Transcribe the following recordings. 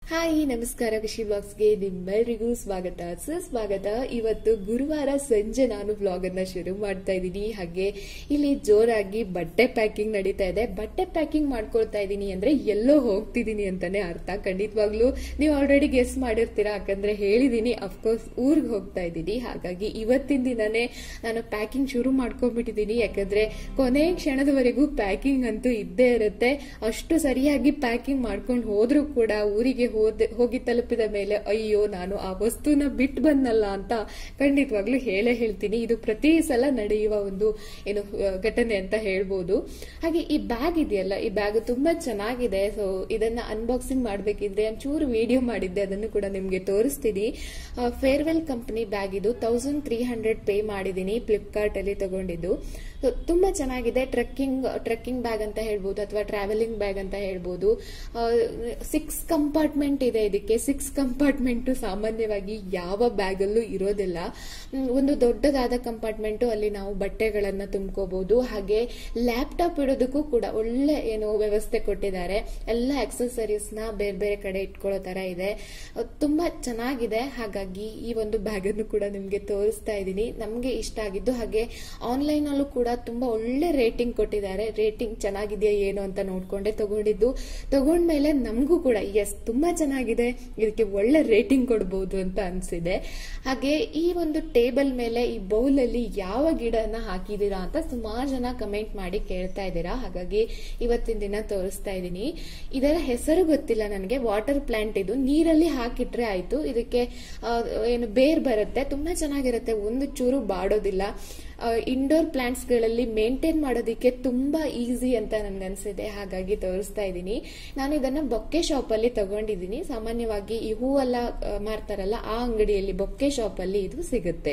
hi ನಮಸ್ಕಾರ ಖುಷಿ ಬ್ಲಾಗ್ಸ್ಗೆ ನಿಮ್ಮೆಲ್ಲರಿಗೂ ಸ್ವಾಗತ ಸುಸ್ವಾಗತ ಇವತ್ತು ಗುರುವಾರ ಸಂಜೆ ನಾನು ಬ್ಲಾಗ್ ಅನ್ನ ಶುರು ಮಾಡ್ತಾ ಇದ್ದೀನಿ ಹಾಗೆ ಇಲ್ಲಿ ಜೋರಾಗಿ ಬಟ್ಟೆ ಪ್ಯಾಕಿಂಗ್ ನಡೀತಾ ಇದೆ ಬಟ್ಟೆ ಪ್ಯಾಕಿಂಗ್ ಮಾಡ್ಕೊಳ್ತಾ ಇದ್ದೀನಿ ಅಂದ್ರೆ ಎಲ್ಲೋ ಹೋಗ್ತಿದ್ದೀನಿ ಅಂತಾನೆ ಅರ್ಥ ಖಂಡಿತವಾಗ್ಲೂ ನೀವು ಆಲ್ರೆಡಿ ಗೆಸ್ ಮಾಡಿರ್ತೀರಾ ಯಾಕಂದ್ರೆ ಹೇಳಿದೀನಿ ಅಫ್ಕೋರ್ಸ್ ಊರ್ಗ್ ಹೋಗ್ತಾ ಇದ್ದೀನಿ ಹಾಗಾಗಿ ಇವತ್ತಿನ ದಿನನೇ ನಾನು ಪ್ಯಾಕಿಂಗ್ ಶುರು ಮಾಡ್ಕೊಂಡ್ಬಿಟ್ಟಿದ್ದೀನಿ ಯಾಕಂದ್ರೆ ಕೊನೆ ಕ್ಷಣದವರೆಗೂ ಪ್ಯಾಕಿಂಗ್ ಅಂತೂ ಇದ್ದೇ ಇರುತ್ತೆ ಅಷ್ಟು ಸರಿಯಾಗಿ ಪ್ಯಾಕಿಂಗ್ ಮಾಡ್ಕೊಂಡು ಹೋದ್ರೂ ಕೂಡ ಊರಿಗೆ ಹೋದ ಹೋಗಿ ತಲುಪಿದ ಮೇಲೆ ಅಯ್ಯೋ ನಾನು ಆ ವಸ್ತುನ ಬಿಟ್ಟು ಬಂದಲ್ಲ ಅಂತ ಖಂಡಿತವಾಗ್ಲೂ ಹೇಳೇ ಹೇಳ್ತೀನಿ ಇದು ಪ್ರತಿ ಸಲ ನಡೆಯುವ ಒಂದು ಏನು ಆ, ಘಟನೆ ಅಂತ ಹೇಳ್ಬೋದು ಹಾಗೆ ಈ ಬ್ಯಾಗ್ ಇದೆಯಲ್ಲ ಈ ಬ್ಯಾಗ್ ತುಂಬಾ ಚೆನ್ನಾಗಿದೆ ಸೊ ಇದನ್ನ ಅನ್ಬಾಕ್ಸಿಂಗ್ ಮಾಡ್ಬೇಕಿದ್ರೆ ಒಂಚೂರು ವಿಡಿಯೋ ಮಾಡಿದ್ದೆ ಅದನ್ನು ಕೂಡ ನಿಮ್ಗೆ ತೋರಿಸ್ತೀನಿ ಫೇರ್ವೆಲ್ ಕಂಪನಿ ಬ್ಯಾಗ್ ಇದು ತೌಸಂಡ್ ತ್ರೀ ಹಂಡ್ರೆಡ್ ಪೇ ಮಾಡಿದ್ದೀನಿ ಫ್ಲಿಪ್ಕಾರ್ಟ್ ಅಲ್ಲಿ ತಗೊಂಡಿದ್ದು ಸೊ ತುಂಬಾ ಚೆನ್ನಾಗಿದೆ ಟ್ರೆಕ್ಕಿಂಗ್ ಟ್ರೆಕ್ಕಿಂಗ್ ಬ್ಯಾಗ್ ಅಂತ ಹೇಳ್ಬೋದು ಅಥವಾ ಟ್ರಾವೆಲಿಂಗ್ ಬ್ಯಾಗ್ ಅಂತ ಹೇಳ್ಬೋದು ಸಿಕ್ಸ್ ಕಂಪಾರ್ಟ್ಮೆಂಟ್ ಇದೆ ಇದಕ್ಕೆ ಸಿಕ್ಸ್ ಕಂಪಾರ್ಟ್ಮೆಂಟ್ ಸಾಮಾನ್ಯವಾಗಿ ಯಾವ ಬ್ಯಾಗ್ ಅಲ್ಲೂ ಇರೋದಿಲ್ಲ ಹ್ಮ್, ಒಂದು ದೊಡ್ಡದಾದ ಕಂಪಾರ್ಟ್ಮೆಂಟ್ ಅಲ್ಲಿ ನಾವು ಬಟ್ಟೆಗಳನ್ನ ತುಂಬ್ಕೋಬಹುದು ಹಾಗೆ ಲ್ಯಾಪ್ಟಾಪ್ ಇಡೋದಕ್ಕೂ ಕೂಡ ಒಳ್ಳೆ ಏನು ವ್ಯವಸ್ಥೆ ಕೊಟ್ಟಿದ್ದಾರೆ ಎಲ್ಲ ಅಕ್ಸೆಸರೀಸ್ ನ ಬೇರೆ ಬೇರೆ ಕಡೆ ಇಟ್ಕೊಳ್ಳೋ ತರ ಇದೆ ಅಹ್, ತುಂಬಾ ಚೆನ್ನಾಗಿದೆ ಹಾಗಾಗಿ ಈ ಒಂದು ಬ್ಯಾಗ್ ಅನ್ನು ಕೂಡ ನಿಮ್ಗೆ ತೋರಿಸ್ತಾ ಇದ್ದೀನಿ ನಮ್ಗೆ ಇಷ್ಟ ಆಗಿದ್ದು ಹಾಗೆ ಆನ್ಲೈನ್ ಅಲ್ಲೂ ಕೂಡ ತುಂಬಾ ಒಳ್ಳೆ ರೇಟಿಂಗ್ ಕೊಟ್ಟಿದ್ದಾರೆ ರೇಟಿಂಗ್ ಚೆನ್ನಾಗಿದೆಯಾ ಏನು ಅಂತ ನೋಡ್ಕೊಂಡೆ ತಗೊಂಡಿದ್ದು ತಗೊಂಡ್ಮೇಲೆ ನಮಗೂ ಕೂಡ ಎಸ್ ತುಂಬಾ ಚೆನ್ನಾಗಿದೆ ಇದಕ್ಕೆ ಒಳ್ಳೆ ರೇಟಿಂಗ್ ಕೊಡಬಹುದು ಅಂತ ಅನ್ಸಿದೆ ಹಾಗೆ ಈ ಒಂದು ಟೇಬಲ್ ಮೇಲೆ ಈ ಬೌಲ್ ಅಲ್ಲಿ ಯಾವ ಗಿಡನ ಹಾಕಿದೀರಾ ಅಂತ ಸುಮಾರು ಜನ ಕಮೆಂಟ್ ಮಾಡಿ ಕೇಳ್ತಾ ಇದ್ದೀರಾ ಹಾಗಾಗಿ ಇವತ್ತಿನ ದಿನ ತೋರಿಸ್ತಾ ಇದ್ದೀನಿ ಇದರ ಹೆಸರು ಗೊತ್ತಿಲ್ಲ ನನಗೆ ವಾಟರ್ ಪ್ಲಾಂಟ್ ಇದು ನೀರಲ್ಲಿ ಹಾಕಿಟ್ರೆ ಆಯ್ತು ಇದಕ್ಕೆ ಆ, ಏನು ಬೇರ್ ಬರುತ್ತೆ ತುಂಬಾ ಚೆನ್ನಾಗಿರುತ್ತೆ ಒಂದು ಚೂರು ಬಾಡೋದಿಲ್ಲ ಇಂಡೋರ್ ಪ್ಲಾಂಟ್ಸ್ ಗಳಲ್ಲಿ ಮೇಂಟೈನ್ ಮಾಡೋದಕ್ಕೆ ತುಂಬಾ ಈಸಿ ಅಂತ ನನ್ಗನ್ಸಿದೆ ಹಾಗಾಗಿ ತೋರಿಸ್ತಾ ಇದ್ದೀನಿ ನಾನು ಇದನ್ನ ಬೊಕ್ಕೆ ಶಾಪ್ ಅಲ್ಲಿ ತಗೊಂಡಿದ್ದೀನಿ ಸಾಮಾನ್ಯವಾಗಿ ಈ ಹೂವೆಲ್ಲ ಆ, ಮಾರ್ತಾರಲ್ಲ ಆ ಅಂಗಡಿಯಲ್ಲಿ ಬೊಕ್ಕೆ ಶಾಪ್ ಅಲ್ಲಿ ಇದು ಸಿಗುತ್ತೆ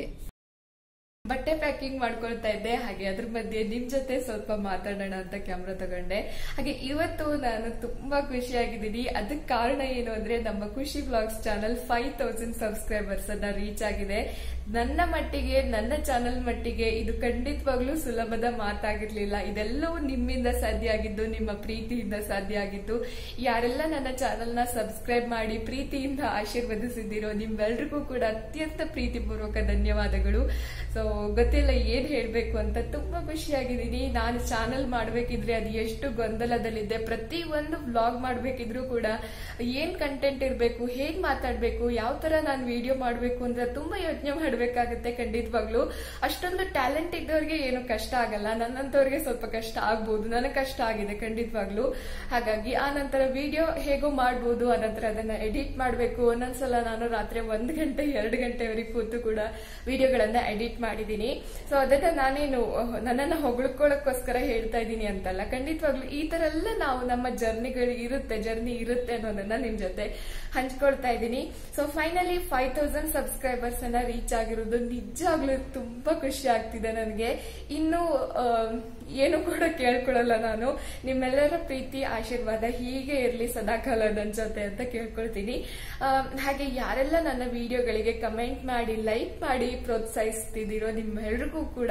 ಬಟ್ಟೆ ಪ್ಯಾಕಿಂಗ್ ಮಾಡ್ಕೊಳ್ತಾ ಇದ್ದೆ ಹಾಗೆ ಅದ್ರ ಮಧ್ಯೆ ನಿಮ್ ಜೊತೆ ಸ್ವಲ್ಪ ಮಾತಾಡೋಣ ಅಂತ ಕ್ಯಾಮ್ರಾ ತಗೊಂಡೆ ಹಾಗೆ ಇವತ್ತು ನಾನು ತುಂಬಾ ಖುಷಿಯಾಗಿದ್ದೀನಿ ಅದಕ್ಕೆ ಕಾರಣ ಏನು ಅಂದ್ರೆ ನಮ್ಮ Khushi vlogs channel five thousand subscribers ಅನ್ನ ರೀಚ್ ಆಗಿದೆ ನನ್ನ ಮಟ್ಟಿಗೆ ನನ್ನ ಚಾನಲ್ ಮಟ್ಟಿಗೆ ಇದು ಖಂಡಿತವಾಗ್ಲೂ ಸುಲಭದ ಮಾತಾಗಿರ್ಲಿಲ್ಲ ಇದೆಲ್ಲವೂ ನಿಮ್ಮಿಂದ ಸಾಧ್ಯ ಆಗಿದ್ದು ನಿಮ್ಮ ಪ್ರೀತಿಯಿಂದ ಸಾಧ್ಯ ಆಗಿದ್ದು ಯಾರೆಲ್ಲ ನನ್ನ ಚಾನೆಲ್ ನ ಸಬ್ಸ್ಕ್ರೈಬ್ ಮಾಡಿ ಪ್ರೀತಿಯಿಂದ ಆಶೀರ್ವದಿಸಿದ್ದೀರೋ ನಿಮ್ಮೆಲ್ರಿಗೂ ಕೂಡ ಅತ್ಯಂತ ಪ್ರೀತಿಪೂರ್ವಕ ಧನ್ಯವಾದಗಳು ಸೊ ಗೊತ್ತಿಲ್ಲ ಏನ್ ಹೇಳ್ಬೇಕು ಅಂತ ತುಂಬಾ ಖುಷಿಯಾಗಿದ್ದೀನಿ ನಾನು ಚಾನಲ್ ಮಾಡ್ಬೇಕಿದ್ರೆ ಅದು ಎಷ್ಟು ಗೊಂದಲದಲ್ಲಿದ್ದೆ ಪ್ರತಿ ಒಂದು ವ್ಲಾಗ್ ಮಾಡ್ಬೇಕಿದ್ರು ಕೂಡ ಏನ್ ಕಂಟೆಂಟ್ ಇರಬೇಕು ಹೇಗ್ ಮಾತಾಡ್ಬೇಕು ಯಾವ ತರ ನಾನು ವಿಡಿಯೋ ಮಾಡ್ಬೇಕು ಅಂತ ತುಂಬಾ ಯೋಚನೆ ಮಾಡ್ಬೇಕಾಗತ್ತೆ ಖಂಡಿತವಾಗ್ಲು ಅಷ್ಟೊಂದು ಟ್ಯಾಲೆಂಟ್ ಇದ್ದವ್ರಿಗೆ ಏನು ಕಷ್ಟ ಆಗಲ್ಲ ನನ್ನಂತವ್ರಿಗೆ ಸ್ವಲ್ಪ ಕಷ್ಟ ಆಗ್ಬೋದು ನನಗೆ ಕಷ್ಟ ಆಗಿದೆ ಖಂಡಿತವಾಗ್ಲು ಹಾಗಾಗಿ ಆ ನಂತರ ವಿಡಿಯೋ ಹೇಗೋ ಮಾಡ್ಬೋದು ಅನಂತರ ಅದನ್ನ ಎಡಿಟ್ ಮಾಡ್ಬೇಕು ಒಂದೊಂದ್ಸಲ ನಾನು ರಾತ್ರಿ ಒಂದ್ ಗಂಟೆ ಎರಡು ಗಂಟೆವರೆಗೆ ಕೂತು ಕೂಡ ವಿಡಿಯೋಗಳನ್ನ ಎಡಿಟ್ ಮಾಡಿದ್ದೀನಿ ಸೊ ಅದನ್ನ ನಾನೇನು ಅಹ್, ನನ್ನನ್ನ ಹೊಗಳ್ಕೊಳ್ಳೋಕ್ಕೋಸ್ಕರ ಹೇಳ್ತಾ ಇದ್ದೀನಿ ಅಂತಲ್ಲ ಖಂಡಿತವಾಗ್ಲು ಈ ತರ ಎಲ್ಲ ನಾವು ನಮ್ಮ ಜರ್ನಿಗಳು ಇರುತ್ತೆ ಜರ್ನಿ ಇರುತ್ತೆ ಅನ್ನೋದನ್ನ ನಿಮ್ ಜೊತೆ ಹಂಚ್ಕೊಳ್ತಾ ಇದ್ದೀನಿ so finally five thousand subscribers ಅನ್ನ ರೀಚ್ ಆಗಿರೋದು ನಿಜವಾಗ್ಲೂ ತುಂಬಾ ಖುಷಿ ಆಗ್ತಿದೆ ನನಗೆ ಇನ್ನು ಅಹ್, ಏನು ಕೂಡ ಕೇಳ್ಕೊಳ್ಳಲ್ಲ ನಾನು ನಿಮ್ಮೆಲ್ಲರ ಪ್ರೀತಿ ಆಶೀರ್ವಾದ ಹೀಗೆ ಇರಲಿ ಸದಾಕಾಲ ನನ್ನ ಜೊತೆ ಅಂತ ಕೇಳ್ಕೊಳ್ತೀನಿ ಆ, ಹಾಗೆ ಯಾರೆಲ್ಲ ನನ್ನ ವಿಡಿಯೋಗಳಿಗೆ ಕಮೆಂಟ್ ಮಾಡಿ ಲೈಕ್ ಮಾಡಿ ಪ್ರೋತ್ಸಾಹಿಸ್ತಿದ್ದೀರೋ ನಿಮ್ಮೆಲ್ರಿಗೂ ಕೂಡ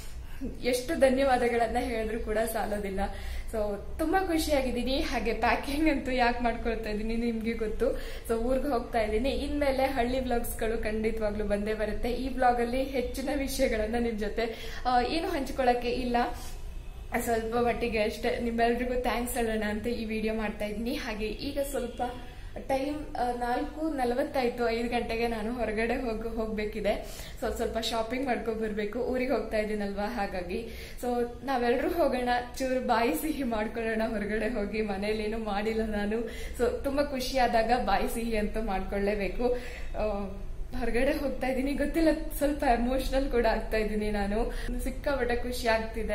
ಎಷ್ಟು ಧನ್ಯವಾದಗಳನ್ನ ಹೇಳಿದ್ರು ಕೂಡ ಸಾಲೋದಿಲ್ಲ ಸೊ ತುಂಬಾ ಖುಷಿಯಾಗಿದ್ದೀನಿ ಹಾಗೆ ಪ್ಯಾಕಿಂಗ್ ಅಂತೂ ಯಾಕೆ ಮಾಡ್ಕೊಳ್ತಾ ಇದ್ದೀನಿ ನಿಮ್ಗೆ ಗೊತ್ತು ಸೊ ಊರ್ಗೆ ಹೋಗ್ತಾ ಇದ್ದೀನಿ ಇನ್ಮೇಲೆ ಹಳ್ಳಿ ವ್ಲಾಗ್ಸ್ ಗಳು ಖಂಡಿತವಾಗ್ಲೂ ಬಂದೇ ಬರುತ್ತೆ ಈ ವ್ಲಾಗ್ ಅಲ್ಲಿ ಹೆಚ್ಚಿನ ವಿಷಯಗಳನ್ನ ನಿಮ್ ಜೊತೆ ಆ, ಏನು ಹಂಚ್ಕೊಳಕ್ಕೆ ಇಲ್ಲ ಸ್ವಲ್ಪ ಮಟ್ಟಿಗೆ ಅಷ್ಟೇ ನಿಮ್ಮೆಲ್ರಿಗೂ ಥ್ಯಾಂಕ್ಸ್ ಹೇಳೋಣ ಅಂತ ಈ ವಿಡಿಯೋ ಮಾಡ್ತಾ ಇದ್ದೀನಿ ಹಾಗೆ ಈಗ ಸ್ವಲ್ಪ ಟೈಮ್ ನಾಲ್ಕು ನಲವತ್ತಾಯ್ತು ಐದು ಗಂಟೆಗೆ ನಾನು ಹೊರಗಡೆ ಹೋಗ್ ಹೋಗ್ಬೇಕಿದೆ ಸೊ ಸ್ವಲ್ಪ ಶಾಪಿಂಗ್ ಮಾಡ್ಕೊಂಡ್ ಬರ್ಬೇಕು ಊರಿಗೆ ಹೋಗ್ತಾ ಇದ್ದೀನಲ್ವಾ ಹಾಗಾಗಿ ಸೊ ನಾವೆಲ್ಲರೂ ಹೋಗೋಣ ಚೂರು ಬಾಯಿ ಸಿಹಿ ಮಾಡ್ಕೊಳ್ಳೋಣ ಹೊರಗಡೆ ಹೋಗಿ ಮನೇಲೇನು ಮಾಡಿಲ್ಲ ನಾನು ಸೊ ತುಂಬಾ ಖುಷಿ ಆದಾಗ ಬಾಯಿ ಸಿಹಿ ಅಂತೂ ಮಾಡ್ಕೊಳ್ಳೇಬೇಕು ಆ, ಹೊರಗಡೆ ಹೋಗ್ತಾ ಇದ್ದೀನಿ ಗೊತ್ತಿಲ್ಲ ಸ್ವಲ್ಪ ಎಮೋಷನಲ್ ಕೂಡ ಆಗ್ತಾ ಇದ್ದೀನಿ ನಾನು ಸಿಕ್ಕಾಪಟ್ಟೆ ಖುಷಿ ಆಗ್ತಿದೆ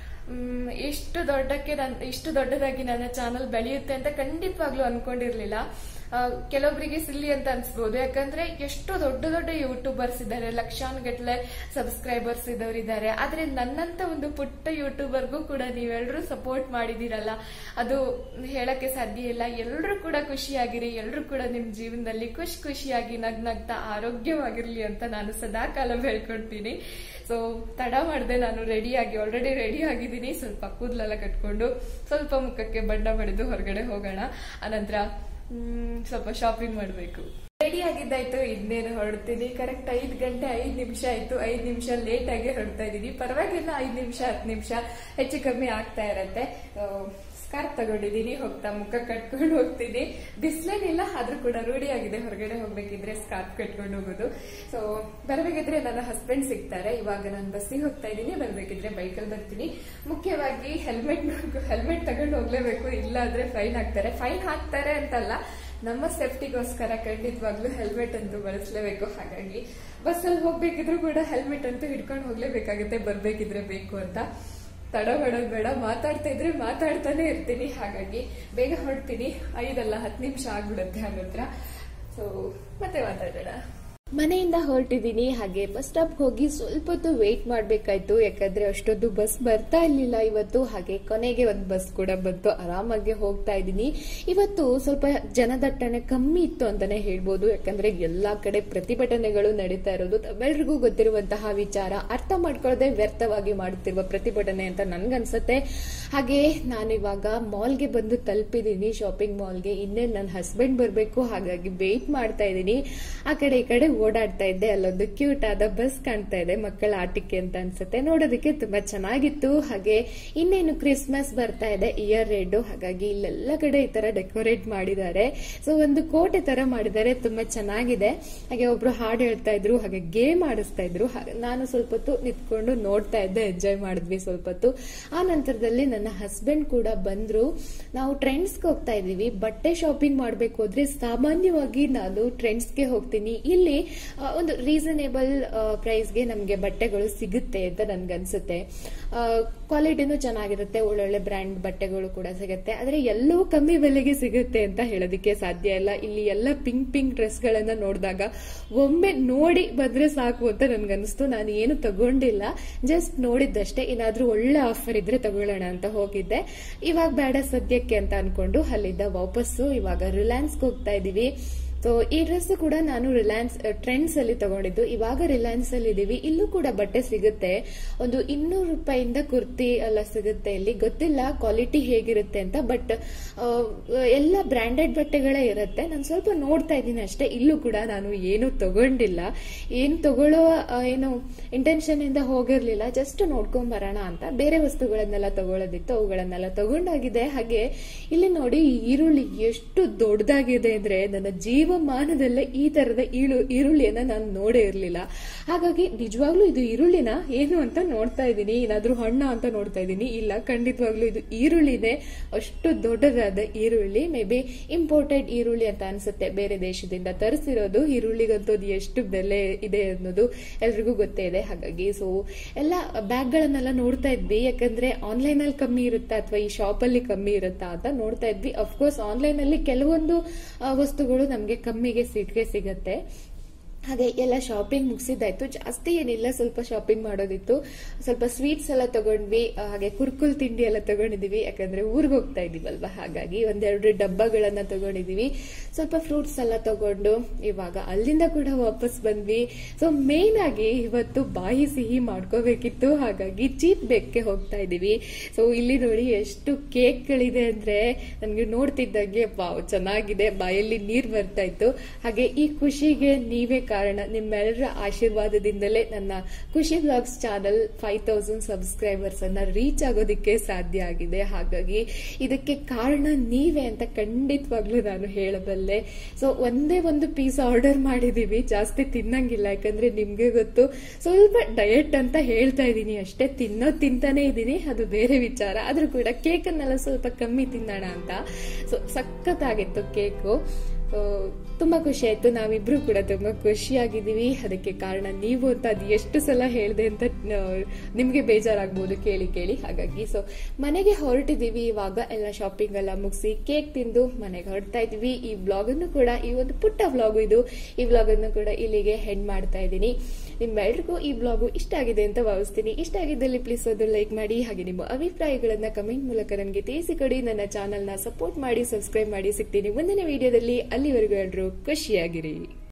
ಮ್, ಎಷ್ಟು ದೊಡ್ಡಕ್ಕೆ ನನ್ ಇಷ್ಟು ದೊಡ್ಡದಾಗಿ ನನ್ನ ಚಾನಲ್ ಬೆಳೆಯುತ್ತೆ ಅಂತ ಖಂಡಿತವಾಗ್ಲೂ ಅನ್ಕೊಂಡಿರ್ಲಿಲ್ಲ ಆ, ಕೆಲವೊಬ್ಬರಿಗೆ ಸಿಲ್ಲಿ ಅಂತ ಅನ್ಸ್ಬೋದು ಯಾಕಂದ್ರೆ ಎಷ್ಟು ದೊಡ್ಡ ದೊಡ್ಡ ಯೂಟ್ಯೂಬರ್ಸ್ ಇದ್ದಾರೆ ಲಕ್ಷಾನುಗಟ್ಲೆ ಸಬ್ಸ್ಕ್ರೈಬರ್ಸ್ ಇದ್ದಾರೆ ಆದ್ರೆ ನನ್ನಂತ ಒಂದು ಪುಟ್ಟ ಯೂಟ್ಯೂಬರ್ಗೂ ಕೂಡ ನೀವೆಲ್ಲರೂ ಸಪೋರ್ಟ್ ಮಾಡಿದಿರಲ್ಲ ಅದು ಹೇಳಕ್ಕೆ ಸಾಧ್ಯ ಇಲ್ಲ ಎಲ್ಲರೂ ಕೂಡ ಖುಷಿಯಾಗಿರಿ ಎಲ್ಲರೂ ಕೂಡ ನಿಮ್ ಜೀವನದಲ್ಲಿ ಖುಷಿ ಖುಷಿಯಾಗಿ ನಗ್ ನಗ್ತಾ ಆರೋಗ್ಯವಾಗಿರ್ಲಿ ಅಂತ ನಾನು ಸದಾ ಕಾಲ ಹೇಳ್ಕೊಳ್ತೀನಿ ಸೊ ತಡ ಮಾಡದೆ ನಾನು ರೆಡಿಯಾಗಿ ಆಲ್ರೆಡಿ ರೆಡಿ ಆಗಿದ್ದೀನಿ ಸ್ವಲ್ಪ ಕೂದಲೆಲ್ಲ ಕಟ್ಕೊಂಡು ಸ್ವಲ್ಪ ಮುಖಕ್ಕೆ ಬಣ್ಣ ಬಡಿದು ಹೊರಗಡೆ ಹೋಗೋಣ ಅನಂತರ ಮ್, ಸ್ವಲ್ಪ ಶಾಪಿಂಗ್ ಮಾಡಬೇಕು ರೆಡಿ ಆಗಿದ್ದಾಯ್ತು ಇನ್ನೇನು ಹೊರಡ್ತೀನಿ ಕರೆಕ್ಟ್ ಐದು ಗಂಟೆ ಐದು ನಿಮಿಷ ಆಯ್ತು ಐದು ನಿಮಿಷ ಲೇಟ್ ಆಗಿ ಹೊರಡ್ತಾ ಇದೀನಿ ಪರವಾಗಿಲ್ಲ ಐದು ನಿಮಿಷ ಹತ್ತು ನಿಮಿಷ ಹೆಚ್ಚು ಕಮ್ಮಿ ಆಗ್ತಾ ಇರತ್ತೆ ಸ್ಕಾರ್ಫ್ ತಗೊಂಡಿದ್ದೀನಿ ಹೋಗ್ತಾ ಮುಖ ಕಟ್ಕೊಂಡು ಹೋಗ್ತೀನಿ ಬಿಸಿಲೇನಿಲ್ಲ ಆದ್ರೂ ಕೂಡ ರೂಢಿ ಆಗಿದೆ ಹೊರಗಡೆ ಹೋಗ್ಬೇಕಿದ್ರೆ ಸ್ಕಾರ್ಫ್ ಕಟ್ಕೊಂಡು ಹೋಗೋದು ಸೊ ಬರಬೇಕಿದ್ರೆ ನನ್ನ ಹಸ್ಬೆಂಡ್ ಸಿಗ್ತಾರೆ ಇವಾಗ ನಾನು ಬಸ್ಸಿಗೆ ಹೋಗ್ತಾ ಇದ್ದೀನಿ ಬರಬೇಕಿದ್ರೆ ಬೈಕಲ್ಲಿ ಬರ್ತೀನಿ ಮುಖ್ಯವಾಗಿ ಹೆಲ್ಮೆಟ್ ಹೆಲ್ಮೆಟ್ ತಗೊಂಡು ಹೋಗ್ಲೇಬೇಕು ಇಲ್ಲ ಅಂದ್ರೆ ಫೈನ್ ಹಾಕ್ತಾರೆ ಫೈನ್ ಹಾಕ್ತಾರೆ ಅಂತಲ್ಲ ನಮ್ಮ ಸೇಫ್ಟಿಗೋಸ್ಕರ ಖಂಡಿತವಾಗ್ಲೂ ಹೆಲ್ಮೆಟ್ ಅಂತೂ ಬಳಸಲೇಬೇಕು ಹಾಗಾಗಿ ಬಸ್ಸಲ್ಲಿ ಹೋಗ್ಬೇಕಿದ್ರು ಕೂಡ ಹೆಲ್ಮೆಟ್ ಅಂತೂ ಹಿಡ್ಕೊಂಡು ಹೋಗ್ಲೇಬೇಕಾಗುತ್ತೆ ಬರ್ಬೇಕಿದ್ರೆ ಬೇಕು ಅಂತ ತಡ ಮಾಡೋದು ಬೇಡ ಮಾತಾಡ್ತಾ ಇದ್ರೆ ಮಾತಾಡ್ತಾನೆ ಇರ್ತೀನಿ ಹಾಗಾಗಿ ಬೇಗ ಹೊರಡ್ತೀನಿ ಐದಲ್ಲ ಹತ್ತು ನಿಮಿಷ ಆಗ್ಬಿಡುತ್ತೆ ಹಂಗತ್ರ ಸೊ ಮತ್ತೆ ಮಾತಾಡೋಣ ಮನೆಯಿಂದ ಹೊರಟಿದ್ದೀನಿ ಹಾಗೆ ಬಸ್ ಸ್ಟಾಪ್ ಹೋಗಿ ಸ್ವಲ್ಪ ಹೊತ್ತು ವೇಟ್ ಮಾಡಬೇಕಾಯ್ತು ಯಾಕಂದ್ರೆ ಅಷ್ಟೊಂದು ಬಸ್ ಬರ್ತಾ ಇರ್ಲಿಲ್ಲ ಇವತ್ತು ಹಾಗೆ ಕೊನೆಗೆ ಒಂದು ಬಸ್ ಕೂಡ ಬಂತು ಆರಾಮಾಗಿ ಹೋಗ್ತಾ ಇದ್ದೀನಿ ಇವತ್ತು ಸ್ವಲ್ಪ ಜನದಟ್ಟಣೆ ಕಮ್ಮಿ ಇತ್ತು ಅಂತಾನೆ ಹೇಳ್ಬೋದು ಯಾಕಂದ್ರೆ ಎಲ್ಲಾ ಕಡೆ ಪ್ರತಿಭಟನೆಗಳು ನಡೀತಾ ಇರೋದು ತಮ್ಮೆಲ್ರಿಗೂ ಗೊತ್ತಿರುವಂತಹ ವಿಚಾರ ಅರ್ಥ ಮಾಡ್ಕೊಳ್ಳದೆ ವ್ಯರ್ಥವಾಗಿ ಮಾಡುತ್ತಿರುವ ಪ್ರತಿಭಟನೆ ಅಂತ ನನ್ಗನ್ಸತ್ತೆ ಹಾಗೆ ನಾನು ಇವಾಗ ಮಾಲ್ಗೆ ಬಂದು ತಲುಪಿದ್ದೀನಿ ಶಾಪಿಂಗ್ ಮಾಲ್ಗೆ ಇನ್ನೇ ನನ್ನ ಹಸ್ಬೆಂಡ್ ಬರಬೇಕು ಹಾಗಾಗಿ ವೇಟ್ ಮಾಡ್ತಾ ಇದ್ದೀನಿ ಆ ಕಡೆ ಈ ಕಡೆ ಓಡಾಡ್ತಾ ಇದ್ದೆ ಅಲ್ಲೊಂದು ಕ್ಯೂಟ್ ಆದ ಬಸ್ ಕಾಣ್ತಾ ಇದೆ ಮಕ್ಕಳ ಆಟಿಕೆ ಅಂತ ಅನ್ಸುತ್ತೆ ನೋಡೋದಕ್ಕೆ ತುಂಬಾ ಚೆನ್ನಾಗಿತ್ತು ಹಾಗೆ ಇನ್ನೇನು ಕ್ರಿಸ್ಮಸ್ ಬರ್ತಾ ಇದೆ ಇಯರ್ ರೆಡ್ ಹಾಗಾಗಿ ಇಲ್ಲೆಲ್ಲ ಕಡೆ ಈ ತರ ಡೆಕೋರೇಟ್ ಮಾಡಿದ್ದಾರೆ ಸೊ ಒಂದು ಕೋಟೆ ತರ ಮಾಡಿದ್ದಾರೆ ತುಂಬಾ ಚೆನ್ನಾಗಿದೆ ಹಾಗೆ ಒಬ್ರು ಹಾಡು ಹೇಳ್ತಾ ಇದ್ರು ಹಾಗೆ ಗೇಮ್ ಆಡಿಸ್ತಾ ಇದ್ರು ಹಾಗೆ ನಾನು ಸ್ವಲ್ಪ ಹೊತ್ತು ನಿಂತ್ಕೊಂಡು ನೋಡ್ತಾ ಇದ್ದೆ ಎಂಜಾಯ್ ಮಾಡಿದ್ವಿ ಸ್ವಲ್ಪ ಹೊತ್ತು ಆ ನಂತರದಲ್ಲಿ ನನ್ನ ಹಸ್ಬೆಂಡ್ ಕೂಡ ಬಂದ್ರು ನಾವು ಟ್ರೆಂಡ್ಸ್ಗೆ ಹೋಗ್ತಾ ಇದೀವಿ ಬಟ್ಟೆ ಶಾಪಿಂಗ್ ಮಾಡ್ಬೇಕು ಅಂದ್ರೆ ಸಾಮಾನ್ಯವಾಗಿ ನಾನು ಟ್ರೆಂಡ್ಸ್ಗೆ ಹೋಗ್ತೀನಿ ಇಲ್ಲಿ ಆ, ಒಂದು ರೀಸನೇಬಲ್ ಪ್ರೈಸ್ಗೆ ನಮಗೆ ಬಟ್ಟೆಗಳು ಸಿಗುತ್ತೆ ಅಂತ ನನ್ಗನ್ಸುತ್ತೆ ಕ್ವಾಲಿಟಿನೂ ಚೆನ್ನಾಗಿರುತ್ತೆ ಒಳ್ಳೊಳ್ಳೆ ಬ್ರ್ಯಾಂಡ್ ಬಟ್ಟೆಗಳು ಕೂಡ ಸಿಗುತ್ತೆ ಆದ್ರೆ ಎಲ್ಲವೂ ಕಮ್ಮಿ ಬೆಲೆಗೆ ಸಿಗುತ್ತೆ ಅಂತ ಹೇಳೋದಕ್ಕೆ ಸಾಧ್ಯ ಇಲ್ಲ ಇಲ್ಲಿ ಎಲ್ಲ ಪಿಂಕ್ ಪಿಂಕ್ ಡ್ರೆಸ್ ಗಳನ್ನ ನೋಡಿದಾಗ ಒಮ್ಮೆ ನೋಡಿ ಬಂದ್ರೆ ಸಾಕು ಅಂತ ನನ್ಗನ್ನಿಸ್ತು ನಾನು ಏನು ತಗೊಂಡಿಲ್ಲ ಜಸ್ಟ್ ನೋಡಿದ್ದಷ್ಟೇ ಏನಾದ್ರೂ ಒಳ್ಳೆ ಆಫರ್ ಇದ್ರೆ ತಗೊಳ್ಳೋಣ ಅಂತ ಹೋಗಿದ್ದೆ ಇವಾಗ ಬೇಡ ಸದ್ಯಕ್ಕೆ ಅಂತ ಅನ್ಕೊಂಡು ಅಲ್ಲಿದ್ದ ವಾಪಸ್ಸು ಇವಾಗ ರಿಲಯನ್ಸ್ಗೆ ಹೋಗ್ತಾ ಇದೀವಿ ಸೊ ಈ ಡ್ರೆಸ್ ಕೂಡ ನಾನು ರಿಲಯನ್ಸ್ ಟ್ರೆಂಡ್ಸ್ ಅಲ್ಲಿ ತಗೊಂಡಿದ್ದು ಇವಾಗ ರಿಲಯನ್ಸ್ ಅಲ್ಲಿ ಇದೀವಿ ಇಲ್ಲೂ ಕೂಡ ಬಟ್ಟೆ ಸಿಗುತ್ತೆ ಒಂದು ಇನ್ನೂರು ರೂಪಾಯಿಂದ ಕುರ್ತಿ ಎಲ್ಲ ಸಿಗುತ್ತೆ ಇಲ್ಲಿ ಗೊತ್ತಿಲ್ಲ ಕ್ವಾಲಿಟಿ ಹೇಗಿರುತ್ತೆ ಅಂತ ಬಟ್ ಎಲ್ಲ ಬ್ರಾಂಡೆಡ್ ಬಟ್ಟೆಗಳೇ ಇರುತ್ತೆ ನಾನು ಸ್ವಲ್ಪ ನೋಡ್ತಾ ಇದ್ದೀನಿ ಅಷ್ಟೇ ಇಲ್ಲೂ ಕೂಡ ನಾನು ಏನು ತಗೊಂಡಿಲ್ಲ ಏನ್ ತಗೊಳ್ಳೋ ಆ, ಏನು ಇಂಟೆನ್ಷನ್ ಇಂದ ಹೋಗಿರ್ಲಿಲ್ಲ ಜಸ್ಟ್ ನೋಡ್ಕೊಂಡ್ ಬರೋಣ ಅಂತ ಬೇರೆ ವಸ್ತುಗಳನ್ನೆಲ್ಲ ತಗೊಳ್ಳೋದಿತ್ತು ಅವುಗಳನ್ನೆಲ್ಲ ತಗೊಂಡಾಗಿದೆ ಹಾಗೆ ಇಲ್ಲಿ ನೋಡಿ ಈ ಈರುಳ್ಳಿ ಎಷ್ಟು ದೊಡ್ಡದಾಗಿದೆ ಅಂದ್ರೆ ನನ್ನ ಜೀವಮಾನದಲ್ಲೇ ಈ ತರದ ಈಳು ಈರುಳ್ಳಿಯನ್ನ ನಾನು ನೋಡೇ ಇರ್ಲಿಲ್ಲ ಹಾಗಾಗಿ ನಿಜವಾಗ್ಲೂ ಇದು ಈರುಳ್ಳಿನ ಏನು ಅಂತ ನೋಡ್ತಾ ಇದ್ದೀನಿ ಏನಾದ್ರೂ ಹಣ್ಣ ಅಂತ ನೋಡ್ತಾ ಇದ್ದೀನಿ ಇಲ್ಲ ಖಂಡಿತವಾಗ್ಲೂ ಇದು ಈರುಳ್ಳಿನೇ ಅಷ್ಟು ದೊಡ್ಡದಾದ ಈರುಳ್ಳಿ ಮೇ ಬಿ ಇಂಪೋರ್ಟೆಡ್ ಈರುಳ್ಳಿ ಅಂತ ಅನ್ಸುತ್ತೆ ಬೇರೆ ದೇಶದಿಂದ ತರಿಸಿರೋದು ಈರುಳ್ಳಿಗಂತೂ ಅದು ಎಷ್ಟು ಬೆಲೆ ಇದೆ ಅನ್ನೋದು ಎಲ್ರಿಗೂ ಗೊತ್ತೇ ಇದೆ ಹಾಗಾಗಿ ಸೊ ಎಲ್ಲ ಬ್ಯಾಗ್ ಗಳನ್ನೆಲ್ಲ ನೋಡ್ತಾ ಇದ್ವಿ ಯಾಕಂದ್ರೆ ಆನ್ಲೈನ್ ಅಲ್ಲಿ ಕಮ್ಮಿ ಇರುತ್ತಾ ಅಥವಾ ಈ ಶಾಪ್ ಅಲ್ಲಿ ಕಮ್ಮಿ ಇರುತ್ತಾ ಅಂತ ನೋಡ್ತಾ ಇದ್ವಿ ಅಫ್ಕೋರ್ಸ್ ಆನ್ಲೈನ್ ಅಲ್ಲಿ ಕೆಲವೊಂದು ಆ, ವಸ್ತುಗಳು ನಮಗೆ ಕಮ್ಮಿಗೆ ಸಿಟ್ಗೆ ಸಿಗತ್ತೆ ಹಾಗೆ ಎಲ್ಲ ಶಾಪಿಂಗ್ ಮುಗಿಸಿದ್ದಾಯ್ತು ಜಾಸ್ತಿ ಏನಿಲ್ಲ ಸ್ವಲ್ಪ ಶಾಪಿಂಗ್ ಮಾಡೋದಿತ್ತು ಸ್ವಲ್ಪ ಸ್ವೀಟ್ಸ್ ಎಲ್ಲ ತಗೊಂಡ್ವಿ ಆ, ಹಾಗೆ ಕುರ್ಕುಲ್ ತಿಂಡಿ ಎಲ್ಲ ತಗೊಂಡಿದೀವಿ ಯಾಕಂದ್ರೆ ಊರಿಗೆ ಹೋಗ್ತಾ ಇದೀವಲ್ವಾ ಹಾಗಾಗಿ ಒಂದೆರಡು ಡಬ್ಬಗಳನ್ನ ತಗೊಂಡಿದೀವಿ ಸ್ವಲ್ಪ ಫ್ರೂಟ್ಸ್ ಎಲ್ಲ ತಗೊಂಡು ಇವಾಗ ಅಲ್ಲಿಂದ ಕೂಡ ವಾಪಸ್ ಬಂದ್ವಿ ಸೊ ಮೇನ್ ಆಗಿ ಇವತ್ತು ಬಾಯಿ ಸಿಹಿ ಮಾಡ್ಕೋಬೇಕಿತ್ತು ಹಾಗಾಗಿ ಚೀಪ್ ಬೇಕ್ಗೆ ಹೋಗ್ತಾ ಇದೀವಿ ಸೊ ಇಲ್ಲಿ ನೋಡಿ ಎಷ್ಟು ಕೇಕ್ಗಳಿದೆ ಅಂದ್ರೆ ನನ್ಗೆ ನೋಡ್ತಿದ್ದಂಗೆ ವಾವ್ ಚೆನ್ನಾಗಿದೆ ಬಾಯಲ್ಲಿ ನೀರ್ ಬರ್ತಾ ಇತ್ತು ಹಾಗೆ ಈ ಖುಷಿಗೆ ನೀವೇ ಕಾರಣ ನಿಮ್ಮೆಲ್ಲರ ಆಶೀರ್ವಾದದಿಂದಲೇ ನನ್ನ Khushi vlogs channel five thousand subscribers ಅನ್ನ ರೀಚ್ ಆಗೋದಕ್ಕೆ ಸಾಧ್ಯ ಆಗಿದೆ ಹಾಗಾಗಿ ಇದಕ್ಕೆ ಕಾರಣ ನೀವೇ ಅಂತ ಖಂಡಿತವಾಗ್ಲೂ ನಾನು ಹೇಳಬಲ್ಲೆ ಸೊ ಒಂದೇ ಒಂದು ಪೀಸ್ ಆರ್ಡರ್ ಮಾಡಿದೀವಿ ಜಾಸ್ತಿ ತಿನ್ನಂಗಿಲ್ಲ ಯಾಕಂದ್ರೆ ನಿಮ್ಗೆ ಗೊತ್ತು ಸ್ವಲ್ಪ ಡಯಟ್ ಅಂತ ಹೇಳ್ತಾ ಇದ್ದೀನಿ ಅಷ್ಟೇ ತಿನ್ನೋದ್ ತಿಂತಾನೆ ಇದ್ದೀನಿ ಅದು ಬೇರೆ ವಿಚಾರ ಆದ್ರೂ ಕೂಡ ಕೇಕ್ ಅನ್ನೆಲ್ಲ ಸ್ವಲ್ಪ ಕಮ್ಮಿ ತಿನ್ನೋಣ ಅಂತ ಸೊ ಸಖತ್ತಾಗಿತ್ತು ಕೇಕು ಸೊ, ತುಂಬಾ ಖುಷಿ ಆಯ್ತು ನಾವಿಬ್ರು ಕೂಡ ತುಂಬಾ ಖುಷಿಯಾಗಿದ್ದೀವಿ ಅದಕ್ಕೆ ಕಾರಣ ನೀವು ಅಂತ ಅದು ಎಷ್ಟು ಸಲ ಹೇಳಿದೆ ಅಂತ ಆ, ನಿಮ್ಗೆ ಬೇಜಾರಾಗ್ಬೋದು ಕೇಳಿ ಕೇಳಿ ಹಾಗಾಗಿ ಸೊ ಮನೆಗೆ ಹೊರಟಿದೀವಿ ಇವಾಗ ಎಲ್ಲ ಶಾಪಿಂಗ್ ಎಲ್ಲ ಮುಗಿಸಿ ಕೇಕ್ ತಿಂದು ಮನೆಗೆ ಹೊರಡ್ತಾ ಇದೀವಿ ಈ ವ್ಲಾಗ್ ಅನ್ನು ಕೂಡ ಈ ಒಂದು ಪುಟ್ಟ ವ್ಲಾಗ್ ಇದು ಈ ವ್ಲಾಗ್ ಅನ್ನು ಕೂಡ ಇಲ್ಲಿಗೆ ಹೆಡ್ ಮಾಡ್ತಾ ಇದ್ದೀನಿ ನಿಮ್ಮೆಲ್ರಿಗೂ ಈ ವ್ಲಾಗು ಇಷ್ಟ ಆಗಿದೆ ಅಂತ ಭಾವಿಸ್ತೀನಿ ಇಷ್ಟ ಆಗಿದ್ದಲ್ಲಿ ಪ್ಲೀಸ್ ಒಂದು ಲೈಕ್ ಮಾಡಿ ಹಾಗೆ ನಿಮ್ಮ ಅಭಿಪ್ರಾಯಗಳನ್ನ ಕಮೆಂಟ್ ಮೂಲಕ ನನಗೆ ತಿಳಿಸಿಕೊಡಿ ನನ್ನ ಚಾನೆಲ್ನ ಸಪೋರ್ಟ್ ಮಾಡಿ ಸಬ್ಸ್ಕ್ರೈಬ್ ಮಾಡಿ ಸಿಗ್ತೀನಿ ಮುಂದಿನ ವಿಡಿಯೋದಲ್ಲಿ ಅಲ್ಲಿವರೆಗೂ ಎಲ್ಲರೂ ಖುಷಿಯಾಗಿರಿ